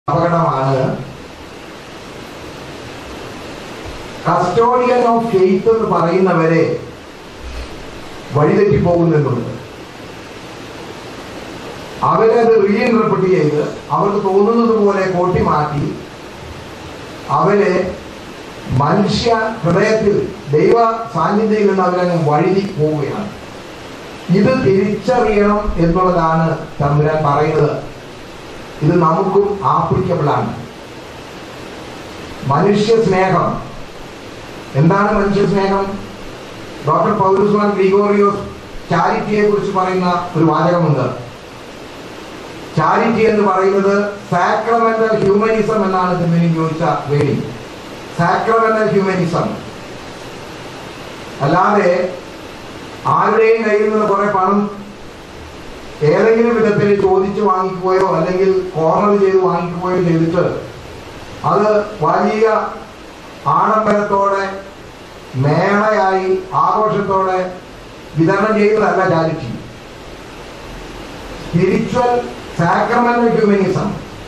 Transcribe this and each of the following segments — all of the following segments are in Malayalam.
അപകടമാണ് കസ്റ്റോഡിയൻ ഓഫ് ഫെയ്ത്ത് എന്ന് പറയുന്നവരെ വഴിതെറ്റി പോകുന്നുണ്ട് അവരത് റീഇൻറ്റർപ്രറ്റ് ചെയ്ത് അവർക്ക് തോന്നുന്നത് പോലെ കോട്ടി മാറ്റി അവരെ മനുഷ്യ ഹൃദയത്തിൽ ദൈവ സാന്നിധ്യത്തിൽ നിന്ന് അവരങ്ങ് വഴുതി പോവുകയാണ് ഇത് തിരിച്ചറിയണം എന്നുള്ളതാണ് തമ്പുരാൻ പറയുന്നത് ഇത് നമുക്കും ആപ്ലിക്കബിൾ ആണ് മനുഷ്യ സ്നേഹം എന്താണ് മനുഷ്യ സ്നേഹം ഡോക്ടർ പൗരസ്മാൻ ഗ്രിഗോറിയോസ് ചാരിറ്റിയെ കുറിച്ച് പറയുന്ന ഒരു വാചകമുണ്ട് ചാരിറ്റി എന്ന് പറയുന്നത് സാക്രമെന്റൽ ഹ്യൂമനിസം എന്നാണ് തിരുമേനി ചോദിച്ച വേണി സാക്രമെന്റൽ ഹ്യൂമനിസം അല്ലാതെ ആരുടെയും കയ്യിൽ നിന്ന് കുറെ പണം ഏതെങ്കിലും വിധത്തിൽ ചോദിച്ചു വാങ്ങിക്കുകയോ അല്ലെങ്കിൽ കോർണർ ചെയ്ത് വാങ്ങിക്കുകയോ ചെയ്തിട്ട് അത് വലിയ ആഡംബരത്തോടെ മേളയായി ആഘോഷത്തോടെ വിതരണം ചെയ്യുന്നതല്ല ചാരിറ്റി സ്പിരിച്വൽ സാക്രമെന്റൽ ഹ്യൂമനിസം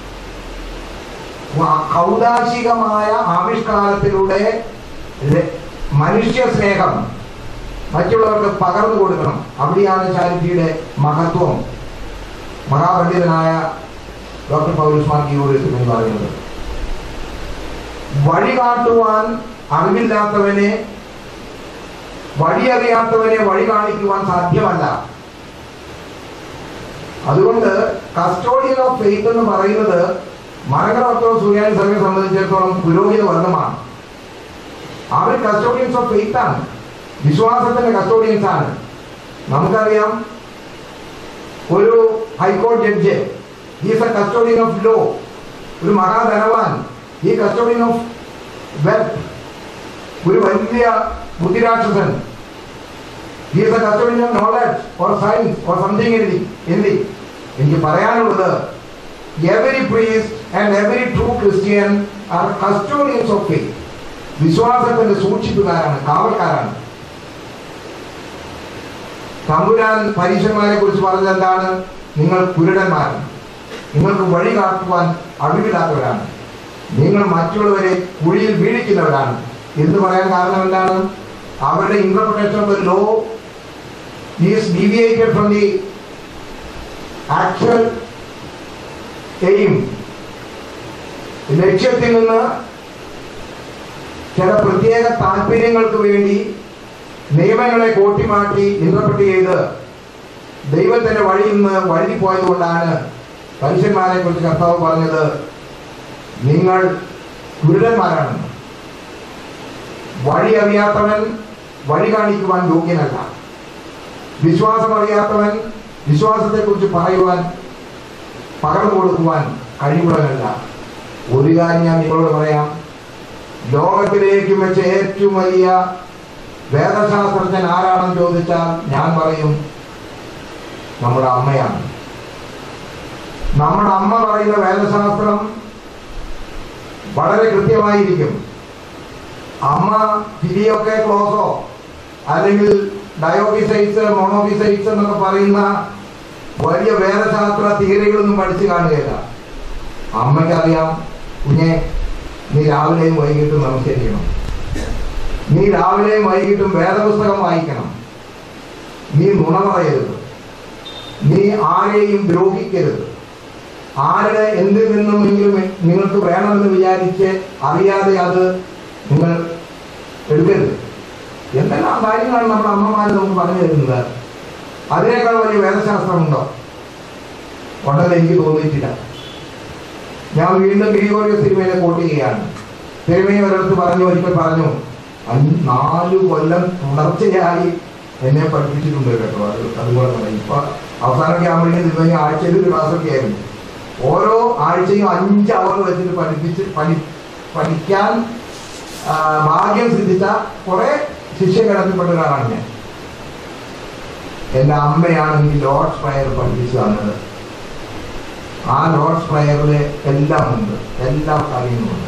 കൗതാശികമായ ആവിഷ്കാരത്തിലൂടെ ര- മനുഷ്യ സ്നേഹം മറ്റുള്ളവർക്ക് പകർന്നു കൊടുക്കണം അവിടെയാണ് ചാരിറ്റിയുടെ മഹത്വം മഹാപണ്ഡിതനായ ഡോക്ടർ പൗരുസ്മാൻ ഗീവോറിസ് എന്ന് പറയുന്നത് വഴി കാട്ടുവാൻ അറിവില്ലാത്തവനെ വഴിയറിയാത്തവനെ വഴി കാണിക്കുവാൻ സാധ്യമല്ല അതുകൊണ്ട് കസ്റ്റോഡിയൻ ഓഫ് ഫെയ്ത്ത് എന്ന് പറയുന്നത് മലങ്കര ഓർത്തഡോക്സ് സൂര്യാനി സഭയെ സംബന്ധിച്ചിടത്തോളം പുരോഹിത വർഗമാണ് അവർ കസ്റ്റോഡിയൻസ് ഓഫ് ഫെയ്ത്ത് ആണ് വിശ്വാസത്തിന്റെ കസ്റ്റോഡിയൻസ് ആണ് നമുക്കറിയാം ഒരു ഹൈക്കോടതി judge is a custodian of law ഒരു മഹാധനവാൻ ഈ കസ്റ്റോഡിയൻ ഓഫ് വെൽത്ത് ഒരു വലിയ ബുദ്ധിരാക്ഷസൻ is a custodian of knowledge or science or something എന്തി എന്തി എനിക്ക് പറയാനുള്ളത് every priest and every true Christian are custodians of faith വിശ്വാസത്തിന്റെ സൂക്ഷിപ്പുകാരാണ് കാവൽക്കാരാണ് തമ്പുരാൻ പരീക്ഷന്മാരെ കുറിച്ച് പറഞ്ഞത് എന്താണ് നിങ്ങൾ കുരുടന്മാരാണ് നിങ്ങൾക്ക് വഴി കാട്ടുവാൻ അറിവില്ലാത്തവരാണ് നിങ്ങൾ മറ്റുള്ളവരെ കുഴിയിൽ വീഴിക്കുന്നവരാണ് എന്ന് പറയാൻ കാരണം എന്താണ് അവരുടെ interpretation of the law is deviated from the actual aim ലക്ഷ്യത്തിൽ നിന്ന് ചില പ്രത്യേക താല്പര്യങ്ങൾക്ക് വേണ്ടി നിയമങ്ങളെ കോട്ടിമാറ്റി ഇന്റർപ്രറ്റ് ചെയ്ത് ദൈവത്തിന്റെ വഴിയിൽ നിന്ന് വഴുതി പോയതുകൊണ്ടാണ് മനുഷ്യന്മാരെ കുറിച്ച് കർത്താവ് പറഞ്ഞത് നിങ്ങൾ കുരുടന്മാരാണ് വഴി അറിയാത്തവൻ വഴി കാണിക്കുവാൻ യോഗ്യനല്ല വിശ്വാസം അറിയാത്തവൻ വിശ്വാസത്തെക്കുറിച്ച് പറയുവാൻ പകർന്നു കൊടുക്കുവാൻ കഴിവുള്ളവനല്ല ഒരു കാര്യം ഞാൻ നിങ്ങളോട് പറയാം ലോകത്തിലേക്കും വെച്ച് ഏറ്റവും വലിയ വേദശാസ്ത്രജ്ഞൻ ആരാണെന്ന് ചോദിച്ചാൽ ഞാൻ പറയും നമ്മുടെ അമ്മയാണ് നമ്മുടെ അമ്മ പറയുന്ന വേദശാസ്ത്രം വളരെ കൃത്യമായിരിക്കും അമ്മ ഫിലിയൊക്കെ ക്ലോസോ അല്ലെങ്കിൽ ഡയോഫിസൈറ്റ്സ് മോണോഫിസൈറ്റ്സ് എന്നൊക്കെ പറയുന്ന വലിയ വേദശാസ്ത്ര തിയറികളൊന്നും പഠിച്ചു കാണുകയില്ല അമ്മയ്ക്കറിയാം കുഞ്ഞെ നീ രാവിലെയും വൈകിട്ടും നമസ്കരിക്കണം നീ രാവിലെയും വൈകിട്ടും വേദപുസ്തകം വായിക്കണം നീ നുണ പറയരുത് നീ ആരെയും ദ്രോഹിക്കരുത് ആരുടെ എന്തിൽ നിന്നുമെങ്കിലും നിങ്ങൾക്ക് വേണമെന്ന് വിചാരിച്ച് അറിയാതെ അത് നിങ്ങൾ എടുക്കരുത് എന്തെല്ലാം കാര്യങ്ങളാണ് നമ്മുടെ അമ്മമാർ നമുക്ക് പറഞ്ഞു തരുന്നത് അതിനേക്കാൾ വലിയ വേദശാസ്ത്രമുണ്ടോ ഉണ്ടെന്ന് എനിക്ക് തോന്നിയിട്ടില്ല ഞാൻ വീണ്ടും ഗ്രിഗോറിയോ സിനിമയെ കോട്ട് ചെയ്യുകയാണ് സിനിമയെ ഒരിടത്ത് പറഞ്ഞു ഒരിക്കൽ പറഞ്ഞു അഞ്ച് നാല് കൊല്ലം തുടർച്ചയായി എന്നെ പഠിപ്പിച്ചിട്ടുണ്ട് കേട്ടോ അത് അതുപോലെ തന്നെ ഇപ്പൊ അവസാനമൊക്കെ ആകുമ്പോഴേക്കും സിനിമ ആഴ്ചയിൽ ഒരു ക്ലാസ്സൊക്കെ ആയിരുന്നു ഓരോ ആഴ്ചയും അഞ്ച് അവർ വെച്ചിട്ട് പഠിപ്പിച്ച് പഠി പഠിക്കാൻ ആ, ഭാഗ്യം സിദ്ധിച്ച കുറെ ശിഷ്യഗണത്തിൽപ്പെട്ട ഒരാളാണ് ഞാൻ എൻ്റെ അമ്മയാണ് എനിക്ക് ലോർഡ്സ് പ്രയർ പഠിപ്പിച്ചു തന്നത് ആ ലോർഡ്സ് പ്രയറിൽ എല്ലാം ഉണ്ട് എല്ലാ കാര്യങ്ങളുമുണ്ട്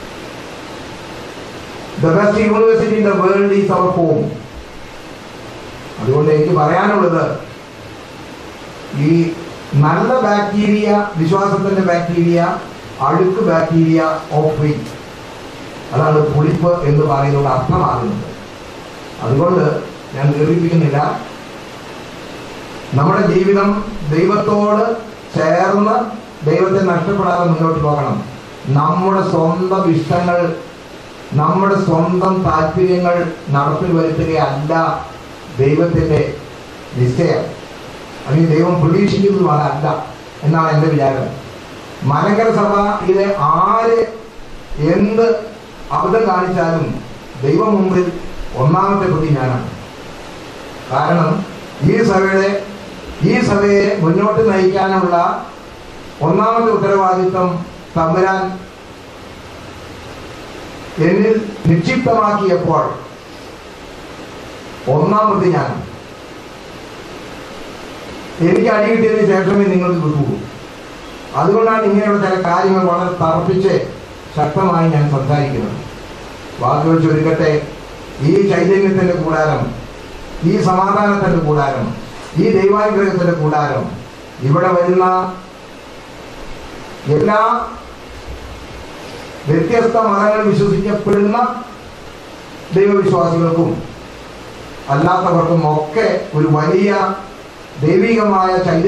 the best university in the world is അവർ ഹോം അതുകൊണ്ട് എനിക്ക് പറയാനുള്ളത് ഈ നല്ല ബാക്ടീരിയ വിശ്വാസത്തിന്റെ ബാക്ടീരിയ അഴുക്ക് ബാക്ടീരിയ ഓഫ് ഫെയ്ത്ത് അതാണ് പുളിപ്പ് എന്ന് പറയുന്നത് അർത്ഥമാകുന്നത് അതുകൊണ്ട് ഞാൻ ദീർഘിപ്പിക്കുന്നില്ല നമ്മുടെ ജീവിതം ദൈവത്തോട് ചേർന്ന് ദൈവത്തെ നഷ്ടപ്പെടാതെ മുന്നോട്ട് പോകണം നമ്മുടെ സ്വന്തം ഇഷ്ടങ്ങൾ നമ്മുടെ സ്വന്തം താല്പര്യങ്ങൾ നടപ്പിൽ വരുത്തുകയല്ല ദൈവത്തിൻ്റെ നിശ്ചയം അല്ലെങ്കിൽ ദൈവം പ്രതീക്ഷിക്കുന്നതുമാണ് അല്ല എന്നാണ് എൻ്റെ വിചാരം മലങ്കര സഭ ഇത് ആര് എന്ത് അബദ്ധം കാണിച്ചാലും ദൈവം മുമ്പിൽ ഒന്നാമത്തെ പ്രതി ഞാനാണ് കാരണം ഈ സഭയുടെ ഈ സഭയെ മുന്നോട്ട് നയിക്കാനുള്ള ഒന്നാമത്തെ ഉത്തരവാദിത്വം തമ്പുരാൻ എന്നിൽ നിക്ഷിപ്തമാക്കിയപ്പോൾ ഒന്നാം പ്രതി ഞാൻ എനിക്ക് അടി കിട്ടിയതിന് ശേഷമേ നിങ്ങൾക്ക് കിട്ടുള്ളൂ അതുകൊണ്ടാണ് ഇങ്ങനെയുള്ള ചില കാര്യങ്ങൾ വളരെ തറപ്പിച്ച് ശക്തമായി ഞാൻ സംസാരിക്കുന്നത് വാക്കുകൾ ചുരുക്കട്ടെ ഈ ചൈതന്യത്തിന്റെ കൂടാരം ഈ സമാധാനത്തിന്റെ കൂടാരം ഈ ദൈവാനുഗ്രഹത്തിന്റെ കൂടാരം ഇവിടെ വരുന്ന എല്ലാ വ്യത്യസ്ത മതങ്ങൾ വിശ്വസിക്കപ്പെടുന്ന ദൈവവിശ്വാസികൾക്കും അല്ലാത്തവർക്കും ഒക്കെ ഒരു വലിയ ദൈവികമായ ചൈതന്യം